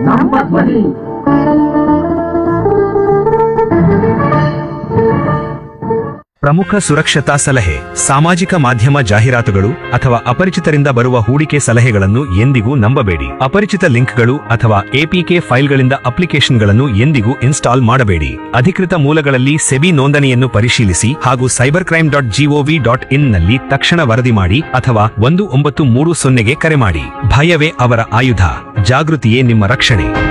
ಸಂಪತ್ಪತಿ ಪ್ರಮುಖ ಸುರಕ್ಷತಾ ಸಲಹೆ ಸಾಮಾಜಿಕ ಮಾಧ್ಯಮ ಜಾಹೀರಾತುಗಳು ಅಥವಾ ಅಪರಿಚಿತರಿಂದ ಬರುವ ಹೂಡಿಕೆ ಸಲಹೆಗಳನ್ನು ಎಂದಿಗೂ ನಂಬಬೇಡಿ ಅಪರಿಚಿತ ಲಿಂಕ್ಗಳು ಅಥವಾ ಎಪಿಕೆ ಫೈಲ್ಗಳಿಂದ ಅಪ್ಲಿಕೇಶನ್ಗಳನ್ನು ಎಂದಿಗೂ ಇನ್ಸ್ಟಾಲ್ ಮಾಡಬೇಡಿ ಅಧಿಕೃತ ಮೂಲಗಳಲ್ಲಿ ಸೆಬಿ ನೋಂದಣಿಯನ್ನು ಪರಿಶೀಲಿಸಿ ಹಾಗೂ cyber crime dot GOV dot IN ನಲ್ಲಿ ತಕ್ಷಣ ವರದಿ ಮಾಡಿ ಅಥವಾ ಒಂದು ಒಂಬತ್ತು ಮೂರು ಸೊನ್ನೆಗೆ ಕರೆ ಮಾಡಿ ಭಯವೇ ಅವರ ಆಯುಧ ಜಾಗೃತಿಯೇ ನಿಮ್ಮ ರಕ್ಷಣೆ